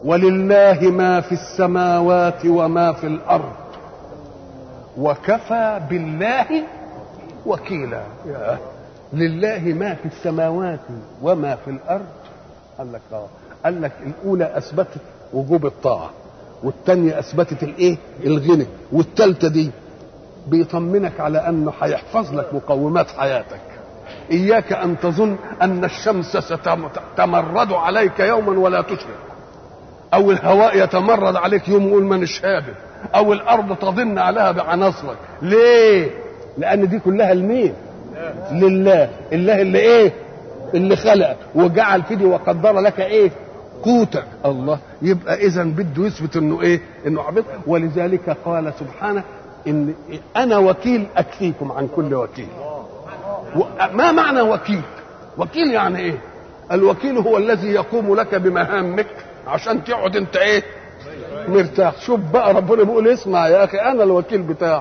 ولله ما في السماوات وما في الارض وكفى بالله وكيلا يا لله ما في السماوات وما في الارض قال لك اه قال لك الاولى اثبتت وجوب الطاعه والثانيه اثبتت الايه الغنى والثالثه دي بيطمنك على انه هيحفظ لك مقومات حياتك اياك ان تظن ان الشمس ستمرد عليك يوما ولا تشرق او الهواء يتمرد عليك يوم يقول من الشابه او الارض تضن عليها بعناصرك ليه لان دي كلها لمين لله الله اللي ايه اللي خلقك وجعل في دي وقدر لك ايه قوتك الله يبقى اذا بده يثبت انه ايه انه عبد ولذلك قال سبحانه ان انا وكيل اكفيكم عن كل وكيل ما معنى وكيل وكيل يعني ايه الوكيل هو الذي يقوم لك بمهامك عشان تقعد انت ايه مرتاح شوف بقى ربنا بيقول اسمع يا اخي انا الوكيل بتاعك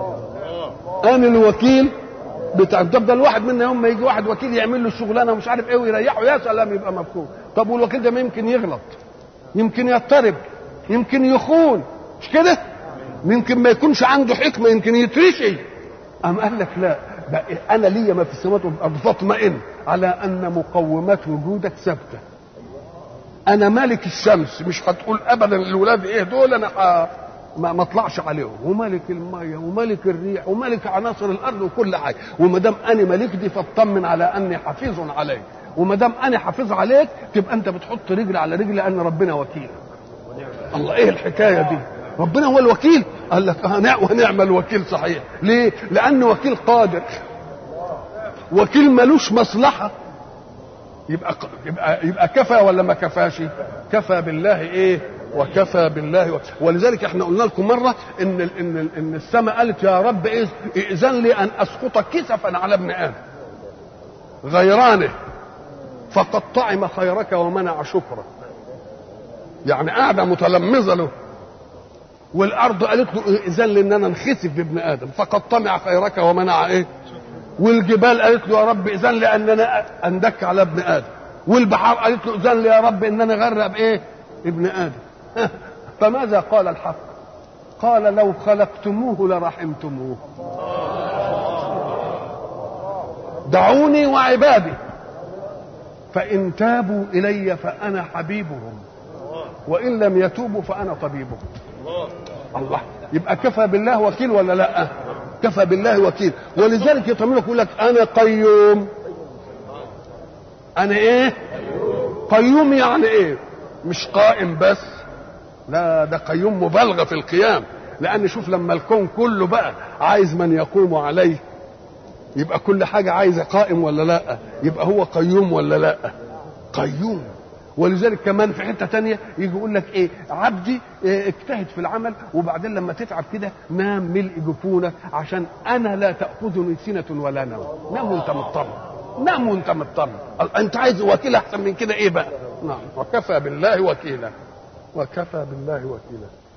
انا الوكيل بتاع طب ده الواحد منا يوم ما يجي واحد وكيل يعمل له الشغلانه ومش عارف ايه ويريحه يا سلام يبقى مبسوط طب والوكيل ده ما يمكن يغلط يمكن يضطرب يمكن يخون مش كده يمكن ما يكونش عنده حكمه يمكن يترشي أم قال لك لا بقى انا ليا ما في السماوات والارض فاطمئن على ان مقومات وجودك ثابته انا مالك الشمس مش هتقول ابدا الولاد ايه دول انا ح... ما ما اطلعش عليهم وملك الميه وملك الريح وملك عناصر الارض وكل حاجه وما دام انا ملك دي فاطمن على اني حفيظ عليك وما دام انا حافظ عليك تبقى انت بتحط رجل على رجل لان ربنا وكيل الله ايه الحكايه دي ربنا هو الوكيل قال لك ونعم الوكيل صحيح ليه لان وكيل قادر وكيل ملوش مصلحه يبقى يبقى يبقى كفى ولا ما كفاش كفى بالله ايه وكفى بالله و... ولذلك احنا قلنا لكم مره ان ال ان ال ان السماء قالت يا رب ايه ائذن لي ان اسقط كسفا على ابن ادم غيرانه فقد طعم خيرك ومنع شكرك يعني قاعده متلمذه له والارض قالت له ائذن لي ان انا انخسف بابن ادم فقد طمع خيرك ومنع ايه والجبال قالت له يا رب اذن لي ان انا اندك على ابن ادم والبحار قالت له اذن لي يا رب ان انا اغرق بايه ابن ادم فماذا قال الحق قال لو خلقتموه لرحمتموه دعوني وعبادي فان تابوا الي فانا حبيبهم وان لم يتوبوا فانا طبيبهم الله يبقى كفى بالله وكيل ولا لا كفى بالله وكيل ولذلك يطمنك يقول لك انا قيوم انا ايه قيوم يعني ايه مش قائم بس لا ده قيوم مبالغه في القيام لان شوف لما الكون كله بقى عايز من يقوم عليه يبقى كل حاجه عايزه قائم ولا لا يبقى هو قيوم ولا لا قيوم ولذلك كمان في حته تانية يجي يقول لك ايه عبدي إيه اجتهد في العمل وبعدين لما تتعب كده نام ملء جفونك عشان انا لا تاخذني سنه ولا نوم نام وانت مطمن نام وانت مطمن انت عايز وكيل احسن من كده ايه بقى نعم وكفى بالله وكيلا وكفى بالله وكيلا